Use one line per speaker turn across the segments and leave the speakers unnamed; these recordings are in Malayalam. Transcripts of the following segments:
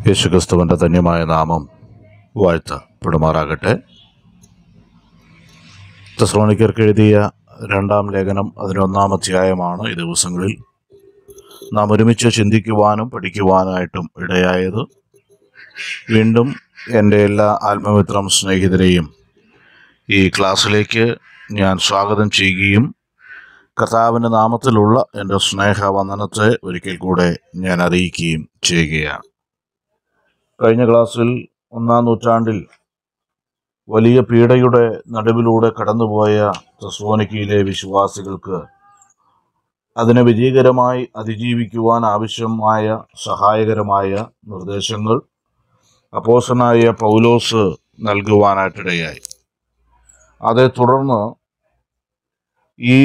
യേശുക്രിസ്തുവിൻ്റെ ധന്യമായ നാമം വാഴ്ത്തപ്പെടുമാറാകട്ടെ തെസ്ലോണിക്കർക്ക് എഴുതിയ രണ്ടാം ലേഖനം അതിനൊന്നാം അധ്യായമാണ് ഈ ദിവസങ്ങളിൽ നാം ഒരുമിച്ച് ചിന്തിക്കുവാനും പഠിക്കുവാനായിട്ടും ഇടയായത് വീണ്ടും എൻ്റെ എല്ലാ ആത്മമിത്രം സ്നേഹിതരെയും ഈ ക്ലാസ്സിലേക്ക് ഞാൻ സ്വാഗതം ചെയ്യുകയും കർത്താവിൻ്റെ നാമത്തിലുള്ള എൻ്റെ സ്നേഹവന്ദനത്തെ ഒരിക്കൽ കൂടെ ഞാൻ അറിയിക്കുകയും ചെയ്യുകയാണ് കഴിഞ്ഞ ക്ലാസ്സിൽ ഒന്നാം നൂറ്റാണ്ടിൽ വലിയ പീഡയുടെ നടുവിലൂടെ കടന്നുപോയ തെസ്ലോനിക്കയിലെ വിശ്വാസികൾക്ക് അതിനെ വിജയകരമായി അതിജീവിക്കുവാൻ ആവശ്യമായ സഹായകരമായ നിർദ്ദേശങ്ങൾ അപ്പോസനായ പൗലോസ് നൽകുവാനായിട്ടിടയായി അതേ തുടർന്ന് ഈ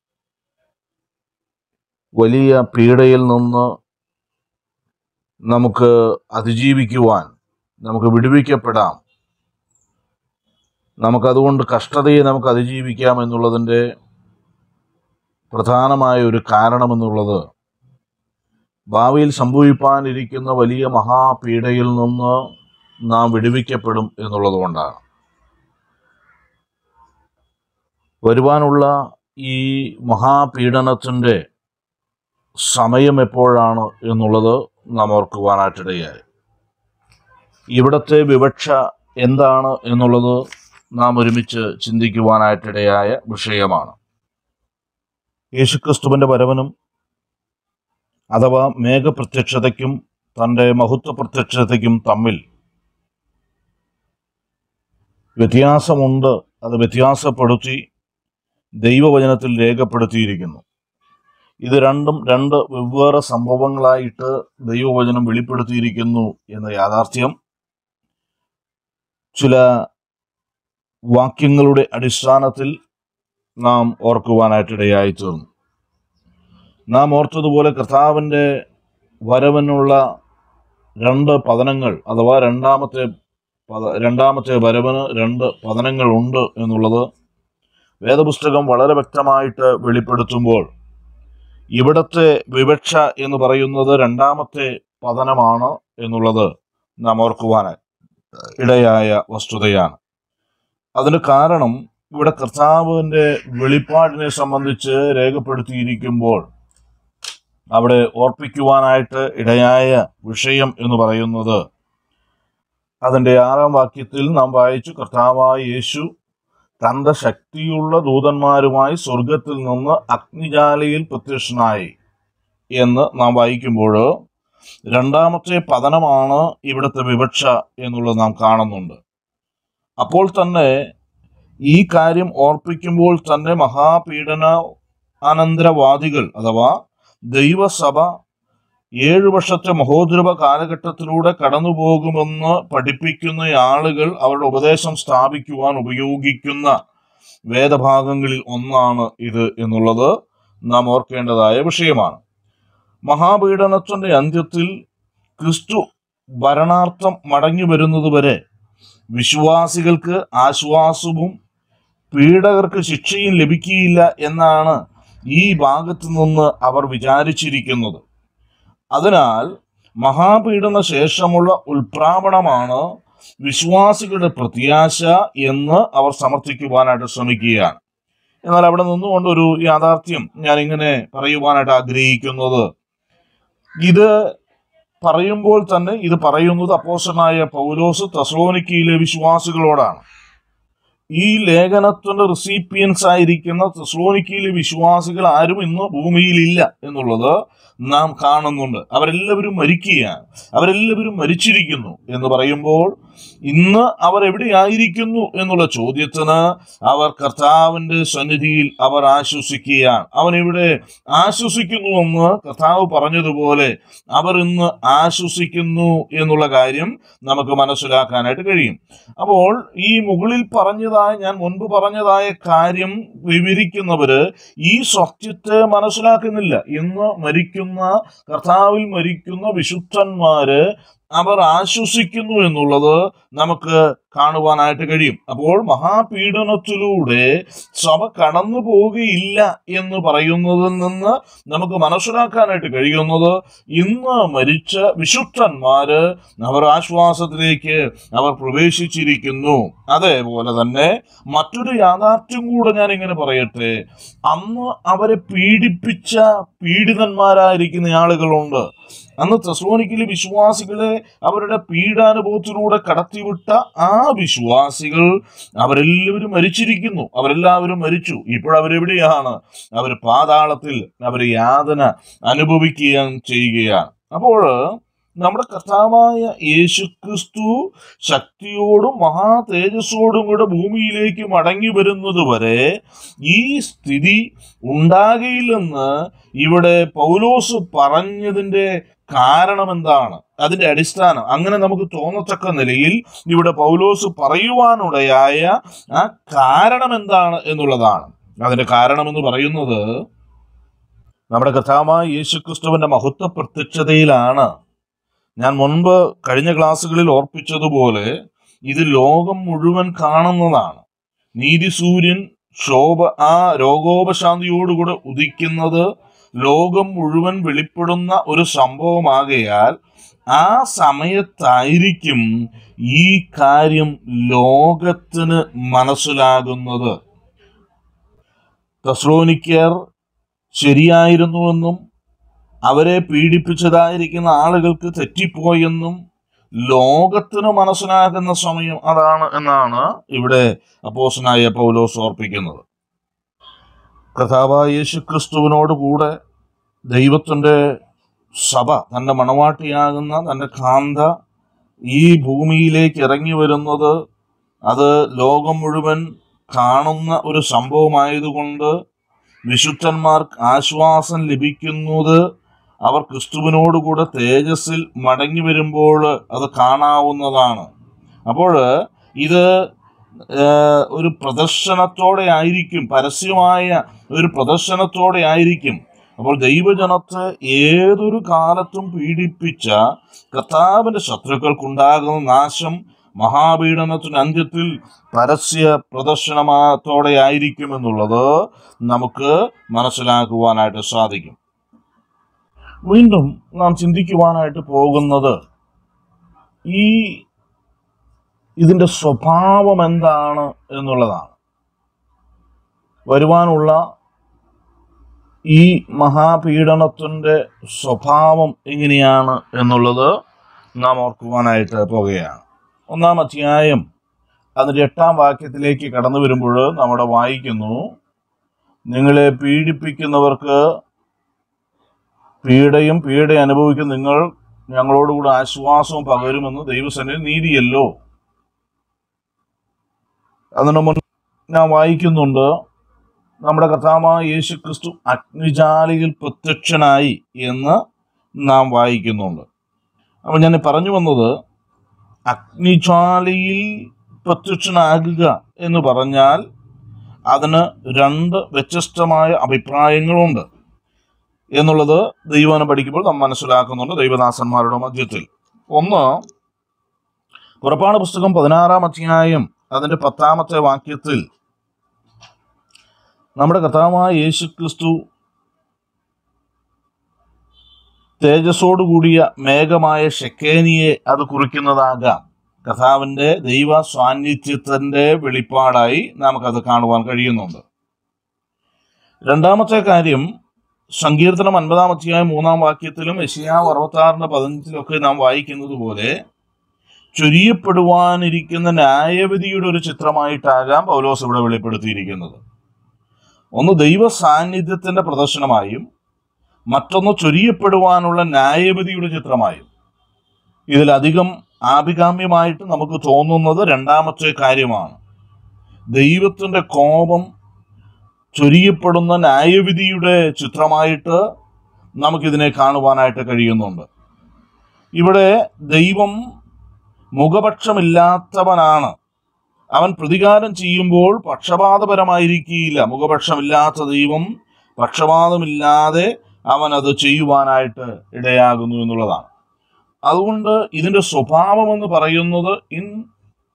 വലിയ പീഡയിൽ നിന്ന് നമുക്ക് അതിജീവിക്കുവാൻ നമുക്ക് വിടുവിക്കപ്പെടാം നമുക്കതുകൊണ്ട് കഷ്ടതയെ നമുക്ക് അതിജീവിക്കാം എന്നുള്ളതിൻ്റെ പ്രധാനമായ ഒരു കാരണമെന്നുള്ളത് ഭാവിയിൽ സംഭവിപ്പാനിരിക്കുന്ന വലിയ മഹാപീഡയിൽ നിന്ന് നാം വിടുവിക്കപ്പെടും എന്നുള്ളത് കൊണ്ടാണ് വരുവാനുള്ള ഈ മഹാപീഡനത്തിൻ്റെ സമയം എപ്പോഴാണ് എന്നുള്ളത് നാം ഓർക്കുവാനായിട്ടിടയായി ഇവിടത്തെ വിവക്ഷ എന്താണ് എന്നുള്ളത് നാം ഒരുമിച്ച് ചിന്തിക്കുവാനായിട്ടിടയായ വിഷയമാണ് യേശുക്രിസ്തുവിൻ്റെ വരവനും അഥവാ മേഘപ്രത്യക്ഷതയ്ക്കും തൻ്റെ മഹത്വ പ്രത്യക്ഷതയ്ക്കും തമ്മിൽ വ്യത്യാസമുണ്ട് അത് വ്യത്യാസപ്പെടുത്തി ദൈവവചനത്തിൽ രേഖപ്പെടുത്തിയിരിക്കുന്നു ഇത് രണ്ടും രണ്ട് വെവ്വേറെ സംഭവങ്ങളായിട്ട് ദൈവവചനം വെളിപ്പെടുത്തിയിരിക്കുന്നു എന്ന യാഥാർത്ഥ്യം ചില വാക്യങ്ങളുടെ അടിസ്ഥാനത്തിൽ നാം ഓർക്കുവാനായിട്ടിടയായി തീർന്നു നാം ഓർത്തതുപോലെ കർത്താവിൻ്റെ വരവിനുള്ള രണ്ട് പതനങ്ങൾ അഥവാ രണ്ടാമത്തെ പത രണ്ടാമത്തെ വരവിന് രണ്ട് പതനങ്ങൾ ഉണ്ട് എന്നുള്ളത് വേദപുസ്തകം വളരെ വ്യക്തമായിട്ട് വെളിപ്പെടുത്തുമ്പോൾ ഇവിടത്തെ വിവക്ഷ എന്ന് പറയുന്നത് രണ്ടാമത്തെ പതനമാണ് എന്നുള്ളത് നാം ഓർക്കുവാൻ ഇടയായ വസ്തുതയാണ് അതിന് കാരണം ഇവിടെ കർത്താവിൻ്റെ വെളിപ്പാടിനെ സംബന്ധിച്ച് രേഖപ്പെടുത്തിയിരിക്കുമ്പോൾ അവിടെ ഓർപ്പിക്കുവാനായിട്ട് ഇടയായ വിഷയം എന്ന് പറയുന്നത് അതിൻ്റെ ആറാം വാക്യത്തിൽ നാം വായിച്ചു കർത്താവായ യേശു തന്റെ ശക്തിയുള്ള ദൂതന്മാരുമായി സ്വർഗത്തിൽ നിന്ന് അഗ്നിജാലയിൽ പ്രത്യക്ഷനായി എന്ന് നാം വായിക്കുമ്പോൾ രണ്ടാമത്തെ പതനമാണ് ഇവിടുത്തെ വിവക്ഷ എന്നുള്ളത് നാം കാണുന്നുണ്ട് അപ്പോൾ തന്നെ ഈ കാര്യം ഓർപ്പിക്കുമ്പോൾ തന്നെ മഹാപീഡന അനന്തരവാദികൾ അഥവാ ദൈവസഭ ഏഴു വർഷത്തെ മഹോദ്രവ കാലഘട്ടത്തിലൂടെ കടന്നു പോകുമെന്ന് പഠിപ്പിക്കുന്ന ആളുകൾ അവരുടെ ഉപദേശം സ്ഥാപിക്കുവാൻ ഉപയോഗിക്കുന്ന വേദഭാഗങ്ങളിൽ ഒന്നാണ് ഇത് എന്നുള്ളത് നാം ഓർക്കേണ്ടതായ വിഷയമാണ് മഹാപീഡനത്തിന്റെ അന്ത്യത്തിൽ ക്രിസ്തു ഭരണാർത്ഥം മടങ്ങി വരുന്നതുവരെ വിശ്വാസികൾക്ക് ആശ്വാസവും പീഡകർക്ക് ശിക്ഷയും ലഭിക്കുകയില്ല എന്നാണ് ഈ ഭാഗത്തു നിന്ന് അവർ വിചാരിച്ചിരിക്കുന്നത് അതിനാൽ മഹാപീഡന ശേഷമുള്ള ഉൽപ്രാപണമാണ് വിശ്വാസികളുടെ പ്രത്യാശ എന്ന് അവർ സമർത്ഥിക്കുവാനായിട്ട് ശ്രമിക്കുകയാണ് എന്നാൽ അവിടെ നിന്നുകൊണ്ട് ഒരു യാഥാർത്ഥ്യം ഞാൻ ഇങ്ങനെ പറയുവാനായിട്ട് ആഗ്രഹിക്കുന്നത് ഇത് പറയുമ്പോൾ തന്നെ ഇത് പറയുന്നത് അപ്പോസനായ പൗലോസ് തെസ്ലോനിക്കയിലെ വിശ്വാസികളോടാണ് ഈ ലേഖനത്തിന്റെ റിസീപ്പിയൻസ് ആയിരിക്കുന്ന തെസ്ലോനിക്കയിലെ വിശ്വാസികൾ ആരും ഇന്ന് ഭൂമിയിലില്ല എന്നുള്ളത് നാം കാണുന്നുണ്ട് അവരെല്ലാവരും മരിക്കുകയാണ് അവരെല്ലാവരും മരിച്ചിരിക്കുന്നു എന്ന് പറയുമ്പോൾ ഇന്ന് അവർ എവിടെയായിരിക്കുന്നു എന്നുള്ള ചോദ്യത്തിന് അവർ കർത്താവിന്റെ സന്നിധിയിൽ അവർ ആശ്വസിക്കുകയാണ് അവൻ ഇവിടെ ആശ്വസിക്കുന്നുവെന്ന് കർത്താവ് പറഞ്ഞതുപോലെ അവർ ഇന്ന് ആശ്വസിക്കുന്നു എന്നുള്ള കാര്യം നമുക്ക് മനസ്സിലാക്കാനായിട്ട് കഴിയും അപ്പോൾ ഈ മുകളിൽ പറഞ്ഞതായ ഞാൻ മുൻപ് പറഞ്ഞതായ കാര്യം വിവരിക്കുന്നവര് ഈ സത്യത്തെ മനസ്സിലാക്കുന്നില്ല ഇന്ന് മരിക്കുന്ന കർത്താവിൽ മരിക്കുന്ന വിശുദ്ധന്മാര് അവർ ആശ്വസിക്കുന്നു എന്നുള്ളത് നമുക്ക് കാണുവാനായിട്ട് കഴിയും അപ്പോൾ മഹാപീഡനത്തിലൂടെ സഭ കടന്നു പോവുകയില്ല എന്ന് പറയുന്നതിൽ നിന്ന് നമുക്ക് മനസ്സിലാക്കാനായിട്ട് കഴിയുന്നത് ഇന്ന് മരിച്ച വിശുദ്ധന്മാര് അവർ ആശ്വാസത്തിലേക്ക് അവർ പ്രവേശിച്ചിരിക്കുന്നു അതേപോലെ തന്നെ മറ്റൊരു യാഥാർത്ഥ്യം കൂടെ ഞാൻ ഇങ്ങനെ പറയട്ടെ അന്ന് അവരെ പീഡിപ്പിച്ച പീഡിതന്മാരായിരിക്കുന്ന ആളുകളുണ്ട് അന്ന് തെസ്ലോനിക്കിലെ വിശ്വാസികളെ അവരുടെ പീഡാനുഭവത്തിലൂടെ കടത്തിവിട്ട ആ വിശ്വാസികൾ അവരെല്ലാവരും മരിച്ചിരിക്കുന്നു അവരെല്ലാവരും മരിച്ചു ഇപ്പോഴവരെവിടെയാണ് അവർ പാതാളത്തിൽ അവർ യാതന അനുഭവിക്കുകയും ചെയ്യുകയാണ് അപ്പോൾ നമ്മുടെ കർത്താവായ യേശുക്രിസ്തു ശക്തിയോടും മഹാ തേജസ്സോടും കൂടെ ഭൂമിയിലേക്ക് മടങ്ങി വരുന്നത് വരെ ഈ സ്ഥിതി ഉണ്ടാകയില്ലെന്ന് ഇവിടെ പൗലോസ് പറഞ്ഞതിന്റെ കാരണം എന്താണ് അതിന്റെ അടിസ്ഥാനം അങ്ങനെ നമുക്ക് തോന്നത്തക്ക നിലയിൽ ഇവിടെ പൗലോസ് പറയുവാനുടയായ ആ കാരണം എന്താണ് എന്നുള്ളതാണ് അതിന്റെ കാരണം എന്ന് പറയുന്നത് നമ്മുടെ കഥാമായ യേശുക്രിസ്തുവിന്റെ മഹത്വ പ്രത്യക്ഷതയിലാണ് ഞാൻ മുൻപ് കഴിഞ്ഞ ക്ലാസ്സുകളിൽ ഓർപ്പിച്ചതുപോലെ ഇത് ലോകം മുഴുവൻ കാണുന്നതാണ് നീതി സൂര്യൻ ശോഭ ആ രോഗോപശാന്തിയോടുകൂടെ ഉദിക്കുന്നത് ലോകം മുഴുവൻ വെളിപ്പെടുന്ന ഒരു സംഭവമാകയാൽ ആ സമയത്തായിരിക്കും ഈ കാര്യം ലോകത്തിന് മനസ്സിലാകുന്നത് തെസ്ലോനിക്കർ ശരിയായിരുന്നുവെന്നും അവരെ പീഡിപ്പിച്ചതായിരിക്കുന്ന ആളുകൾക്ക് തെറ്റിപ്പോയെന്നും ലോകത്തിന് മനസ്സിലാകുന്ന സമയം അതാണ് എന്നാണ് ഇവിടെ അപ്പോസനായ പൗലോസ് ഓർപ്പിക്കുന്നത് കഥാവായ യേശു ക്രിസ്തുവിനോട് കൂടെ ദൈവത്തിൻ്റെ സഭ തൻ്റെ മണവാട്ടിയാകുന്ന തൻ്റെ കാന്ത ഈ ഭൂമിയിലേക്ക് ഇറങ്ങി വരുന്നത് അത് ലോകം മുഴുവൻ കാണുന്ന ഒരു സംഭവമായതുകൊണ്ട് വിശുദ്ധന്മാർക്ക് ആശ്വാസം ലഭിക്കുന്നത് അവർ ക്രിസ്തുവിനോടുകൂടെ തേജസ്സിൽ മടങ്ങി വരുമ്പോൾ അത് കാണാവുന്നതാണ് അപ്പോൾ ഇത് ഏഹ്, ഒരു പ്രദർശനത്തോടെ ആയിരിക്കും പരസ്യമായ ഒരു പ്രദർശനത്തോടെ ആയിരിക്കും അപ്പോൾ ദൈവജനത്തെ ഏതൊരു കാലത്തും പീഡിപ്പിച്ച കർത്താവിന്റെ ശത്രുക്കൾക്കുണ്ടാകുന്ന നാശം മഹാപീഡനത്തിന് അന്ത്യത്തിൽ പരസ്യ പ്രദർശനത്തോടെ ആയിരിക്കും എന്നുള്ളത് നമുക്ക് മനസ്സിലാക്കുവാനായിട്ട് സാധിക്കും വീണ്ടും നാം ചിന്തിക്കുവാനായിട്ട് പോകുന്നത് ഈ ഇതിന്റെ സ്വഭാവം എന്താണ് എന്നുള്ളതാണ് വരുവാനുള്ള ഈ മഹാപീഡനത്തിന്റെ സ്വഭാവം എങ്ങനെയാണ് എന്നുള്ളത് നാം ഓർക്കുവാനായിട്ട് പോകുകയാണ് ഒന്നാം അധ്യായം അതിൻ്റെ എട്ടാം വാക്യത്തിലേക്ക് കടന്നു വരുമ്പോൾ നമ്മുടെ വായിക്കുന്നു നിങ്ങളെ പീഡിപ്പിക്കുന്നവർക്ക് പീഡയും പീഡ അനുഭവിക്കുന്ന നിങ്ങൾ ഞങ്ങളോടുകൂടെ ആശ്വാസവും പകരുമെന്ന് ദൈവസേന നീതിയല്ലോ അതിനു മുൻ ഞാൻ വായിക്കുന്നുണ്ട് നമ്മുടെ കഥാമായ യേശു ക്രിസ്തു അഗ്നിജാലിയിൽ പ്രത്യക്ഷനായി എന്ന് നാം വായിക്കുന്നുണ്ട് അപ്പോൾ ഞാൻ പറഞ്ഞു വന്നത് അഗ്നിജ്വാലയിൽ പ്രത്യക്ഷനാകുക എന്ന് പറഞ്ഞാൽ അതിന് രണ്ട് വ്യത്യസ്തമായ അഭിപ്രായങ്ങളുണ്ട് എന്നുള്ളത് ദൈവനം പഠിക്കുമ്പോൾ നാം മനസ്സിലാക്കുന്നുണ്ട് ദൈവദാസന്മാരുടെ മധ്യത്തിൽ ഒന്ന് പുറപ്പാട് പുസ്തകം പതിനാറാം അധ്യായം അതിന്റെ പത്താമത്തെ വാക്യത്തിൽ നമ്മുടെ കഥാവായ യേശു ക്രിസ്തു തേജസ്സോടുകൂടിയ മേഘമായ ഷെക്കേനിയെ അത് കുറിക്കുന്നതാകാം കഥാവിന്റെ ദൈവ സാന്നിധ്യത്തിന്റെ വെളിപ്പാടായി നമുക്കത് കാണുവാൻ കഴിയുന്നുണ്ട് രണ്ടാമത്തെ കാര്യം സങ്കീർത്തനം അൻപതാം അധ്യായം മൂന്നാം വാക്യത്തിലും യശയാവ് അറുപത്താറിന്റെ പതിനഞ്ചിലൊക്കെ നാം വായിക്കുന്നത് പോലെ ചൊരിയപ്പെടുവാനിരിക്കുന്ന ന്യായവിധിയുടെ ഒരു ചിത്രമായിട്ടാകാം പൗലോസ് ഇവിടെ വെളിപ്പെടുത്തിയിരിക്കുന്നത് ഒന്ന് ദൈവ സാന്നിധ്യത്തിന്റെ പ്രദർശനമായും മറ്റൊന്ന് ചൊരിയപ്പെടുവാനുള്ള ന്യായവിധിയുടെ ചിത്രമായും ഇതിലധികം ആഭികാമ്യമായിട്ട് നമുക്ക് തോന്നുന്നത് രണ്ടാമത്തെ കാര്യമാണ് ദൈവത്തിന്റെ കോപം ചൊരിയപ്പെടുന്ന ന്യായവിധിയുടെ ചിത്രമായിട്ട് നമുക്കിതിനെ കാണുവാനായിട്ട് കഴിയുന്നുണ്ട് ഇവിടെ ദൈവം മുഖപക്ഷമില്ലാത്തവനാണ് അവൻ പ്രതികാരം ചെയ്യുമ്പോൾ പക്ഷപാതപരമായിരിക്കില്ല മുഖപക്ഷമില്ലാത്ത ദൈവം പക്ഷപാതമില്ലാതെ അവൻ അത് ചെയ്യുവാനായിട്ട് ഇടയാകുന്നു എന്നുള്ളതാണ് അതുകൊണ്ട് ഇതിന്റെ സ്വഭാവം എന്ന് പറയുന്നത് 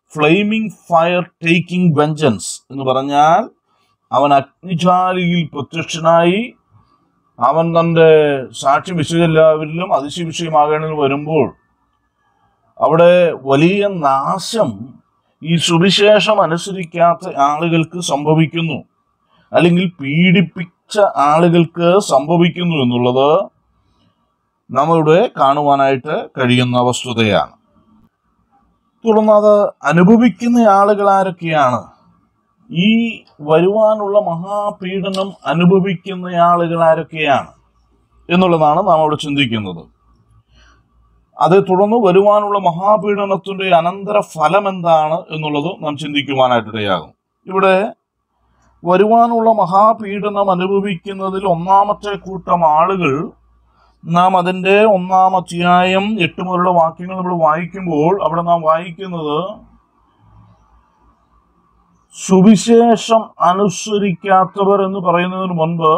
inflaming fire taking vengeance എന്ന് പറഞ്ഞാൽ അവൻ അഗ്നിജാലിയിൽ പ്രത്യക്ഷനായി അവൻ തൻ്റെ സാക്ഷ്യം വിശ്വല്ലാവരിലും അതിശയവിഷയമാകേണ്ടത് വരുമ്പോൾ അവിടെ വലിയ നാശം ഈ സുവിശേഷം അനുസരിക്കാത്ത ആളുകൾക്ക് സംഭവിക്കുന്നു അല്ലെങ്കിൽ പീഡിപ്പിച്ച ആളുകൾക്ക് സംഭവിക്കുന്നു എന്നുള്ളത് നമ്മളിവിടെ കാണുവാനായിട്ട് കഴിയുന്ന വസ്തുതയാണ് തുടർന്ന് അത് അനുഭവിക്കുന്ന ആളുകൾ ആരൊക്കെയാണ് ഈ വരുവാനുള്ള മഹാപീഡനം അനുഭവിക്കുന്ന ആളുകൾ ആരൊക്കെയാണ് എന്നുള്ളതാണ് നാം അവിടെ ചിന്തിക്കുന്നത് അതേ തുടർന്ന് വരുവാനുള്ള മഹാപീഡനത്തിന്റെ അനന്തര ഫലം എന്താണ് എന്നുള്ളത് നാം ചിന്തിക്കുവാനായിട്ടിടയാകും ഇവിടെ വരുവാനുള്ള മഹാപീഡനം അനുഭവിക്കുന്നതിൽ ഒന്നാമത്തെ കൂട്ടം ആളുകൾ നാം അതിൻ്റെ ഒന്നാം അധ്യായം എട്ട് മുതലുള്ള വാക്യങ്ങൾ നമ്മൾ വായിക്കുമ്പോൾ അവിടെ നാം വായിക്കുന്നത് സുവിശേഷം അനുസരിക്കാത്തവർ എന്ന് പറയുന്നതിന് മുൻപ്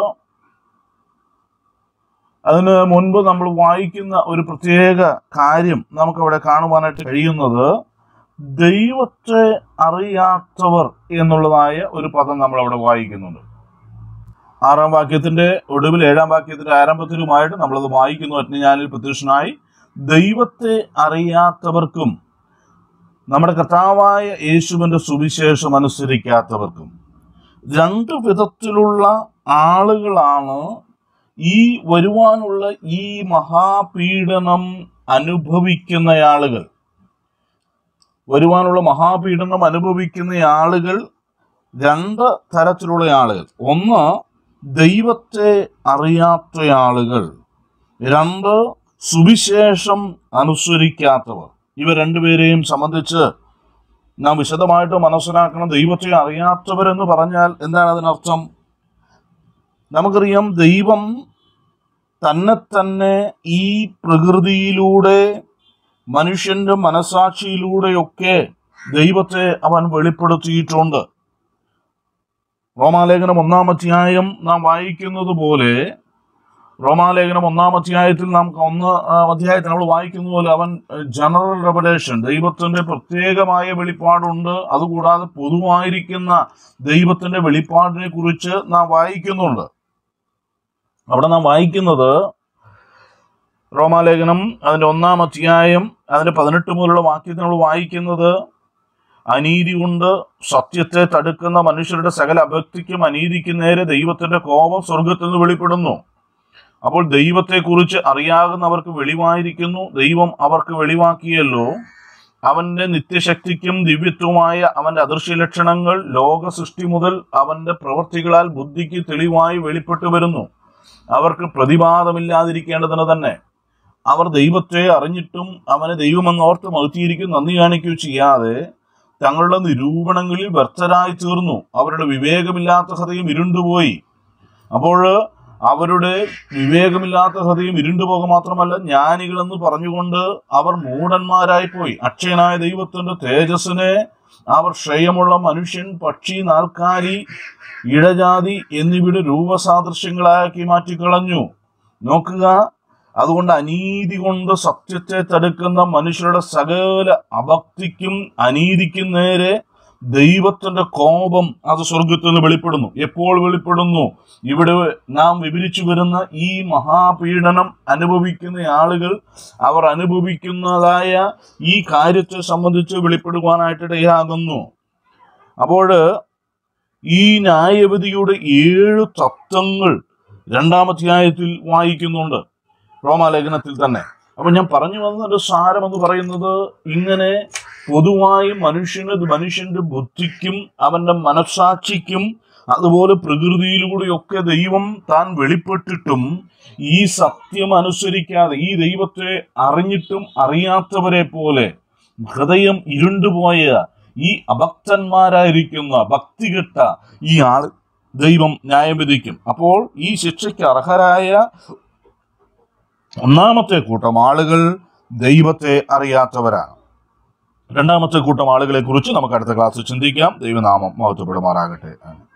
അതിന് മുൻപ് നമ്മൾ വായിക്കുന്ന ഒരു പ്രത്യേക കാര്യം നമുക്കവിടെ കാണുവാനായിട്ട് കഴിയുന്നത് ദൈവത്തെ അറിയാത്തവർ എന്നുള്ളതായ ഒരു പദം നമ്മൾ അവിടെ വായിക്കുന്നുണ്ട് ആറാം വാക്യത്തിന്റെ ഒടുവിൽ ഏഴാം വാക്യത്തിന്റെ ആരംഭത്തിലുമായിട്ട് നമ്മളത് വായിക്കുന്നു അജ്ഞാനിൽ പ്രത്യക്ഷനായി ദൈവത്തെ അറിയാത്തവർക്കും നമ്മുടെ കർത്താവായ യേശുവിന്റെ സുവിശേഷം അനുസരിക്കാത്തവർക്കും രണ്ട് വിധത്തിലുള്ള ആളുകളാണ് ഈ വരുവാനുള്ള ഈ മഹാപീഡനം അനുഭവിക്കുന്ന ആളുകൾ വരുവാനുള്ള മഹാപീഡനം അനുഭവിക്കുന്ന ആളുകൾ രണ്ട് തരത്തിലുള്ള ആളുകൾ ഒന്ന് ദൈവത്തെ അറിയാത്ത ആളുകൾ രണ്ട് സുവിശേഷം അനുസരിക്കാത്തവർ ഇവ രണ്ടുപേരെയും സംബന്ധിച്ച് നാം വിശദമായിട്ട് മനസ്സിലാക്കണം ദൈവത്തെ അറിയാത്തവരെന്ന് പറഞ്ഞാൽ എന്താണ് അതിനർത്ഥം നമുക്കറിയാം ദൈവം തന്നെ തന്നെ ഈ പ്രകൃതിയിലൂടെ മനുഷ്യന്റെ മനസാക്ഷിയിലൂടെയൊക്കെ ദൈവത്തെ അവൻ വെളിപ്പെടുത്തിയിട്ടുണ്ട് റോമാലേഖനം ഒന്നാം അധ്യായം നാം വായിക്കുന്നത് പോലെ റോമാലേഖനം ഒന്നാം അധ്യായത്തിൽ നാം ഒന്ന് ആ, അധ്യായത്തിൽ നമ്മൾ വായിക്കുന്ന പോലെ അവൻ ജനറൽ റെവലേഷൻ ദൈവത്തിന്റെ പ്രത്യേകമായ വെളിപ്പാടുണ്ട് അതുകൂടാതെ പൊതുവായിരിക്കുന്ന ദൈവത്തിന്റെ വെളിപ്പാടിനെ കുറിച്ച് നാം വായിക്കുന്നുണ്ട് അവിടെ നാം വായിക്കുന്നത് റോമാലേഖനം അതിന്റെ ഒന്നാം അധ്യായം അതിന്റെ പതിനെട്ട് മുതലുള്ള വാക്യത്തിൽ നമ്മൾ വായിക്കുന്നത് അനീതി കൊണ്ട് സത്യത്തെ തടുക്കുന്ന മനുഷ്യരുടെ സകല അഭക്തിക്കും അനീതിക്കും നേരെ ദൈവത്തിന്റെ കോപം സ്വർഗത്തിൽ നിന്ന് വെളിപ്പെടുന്നു അപ്പോൾ ദൈവത്തെക്കുറിച്ച് അറിയാകുന്നവർക്ക് വെളിവായിരിക്കുന്നു ദൈവം അവർക്ക് വെളിവാക്കിയല്ലോ അവന്റെ നിത്യശക്തിക്കും ദിവ്യത്വമായ അവന്റെ അദൃശ്യ ലക്ഷണങ്ങൾ ലോക സൃഷ്ടി മുതൽ അവന്റെ പ്രവൃത്തികളാൽ ബുദ്ധിക്ക് തെളിവായി വെളിപ്പെട്ടു വരുന്നു അവർക്ക് പ്രതിവാദമില്ലാതിരിക്കേണ്ടതിന് തന്നെ അവർ ദൈവത്തെ അറിഞ്ഞിട്ടും അവനെ ദൈവമെന്ന് ഓർത്ത് മഹത്തിയിരിക്കും നന്ദി കാണിക്കുകയോ ചെയ്യാതെ തങ്ങളുടെ നിരൂപണങ്ങളിൽ വ്യർത്ഥരായി തീർന്നു അവരുടെ വിവേകമില്ലാത്ത ഹൃദയം ഇരുണ്ടുപോയി അപ്പോൾ അവരുടെ വിവേകമില്ലാത്ത ഹൃദയം ഇരുണ്ടുപോക മാത്രമല്ല ജ്ഞാനികളെന്ന് പറഞ്ഞുകൊണ്ട് അവർ മൂഢന്മാരായി പോയി അക്ഷയനായ ദൈവത്തിന്റെ തേജസ്സിനെ അവർ ക്ഷയമുള്ള മനുഷ്യൻ പക്ഷി നാൽക്കാലി ഇഴജാതി എന്നിവയുടെ രൂപസാദൃശ്യങ്ങളാക്കി മാറ്റിക്കളഞ്ഞു നോക്കുക അതുകൊണ്ട് അനീതി കൊണ്ട് സത്യത്തെ തടുക്കുന്ന മനുഷ്യരുടെ സകല അഭക്തിക്കും അനീതിക്കും നേരെ ദൈവത്തിന്റെ കോപം അത് സ്വർഗത്തിൽ നിന്ന് വെളിപ്പെടുന്നു എപ്പോൾ വെളിപ്പെടുന്നു ഇവിടെ നാം വിവരിച്ചു വരുന്ന ഈ മഹാപീഡനം അനുഭവിക്കുന്ന ആളുകൾ അവർ അനുഭവിക്കുന്നതായ ഈ കാര്യത്തെ സംബന്ധിച്ച് വെളിപ്പെടുവാനായിട്ട് ഇടയാകുന്നു അപ്പോൾ ഈ ന്യായവിധിയുടെ ഏഴ് തത്വങ്ങൾ രണ്ടാമധ്യായത്തിൽ വായിക്കുന്നുണ്ട് റോമാലേഖനത്തിൽ തന്നെ അപ്പൊ ഞാൻ പറഞ്ഞു വന്നതിന്റെ സാരം എന്ന് പറയുന്നത് ഇങ്ങനെ പൊതുവായി മനുഷ്യന് മനുഷ്യന്റെ ബുദ്ധിക്കും അവന്റെ മനസാക്ഷിക്കും അതുപോലെ പ്രകൃതിയിലൂടെയൊക്കെ ദൈവം താൻ വെളിപ്പെട്ടിട്ടും ഈ സത്യം അനുസരിക്കാതെ ഈ ദൈവത്തെ അറിഞ്ഞിട്ടും അറിയാത്തവരെ പോലെ ഹൃദയം ഇരുണ്ടുപോയ ഈ അഭക്തന്മാരായിരിക്കുന്ന ഭക്തികെട്ട ഈ ആൾ ദൈവം ന്യായം വിധിക്കും അപ്പോൾ ഈ ശിക്ഷയ്ക്ക് അർഹരായ ഒന്നാമത്തെ കൂട്ടം ആളുകൾ ദൈവത്തെ അറിയാത്തവരാണ് രണ്ടാമത്തെ കൂട്ടം ആളുകളെ കുറിച്ച് നമുക്ക് അടുത്ത ക്ലാസ്സിൽ ചിന്തിക്കാം ദൈവനാമം മഹത്വപ്പെടുമാറാകട്ടെ ആമേൻ.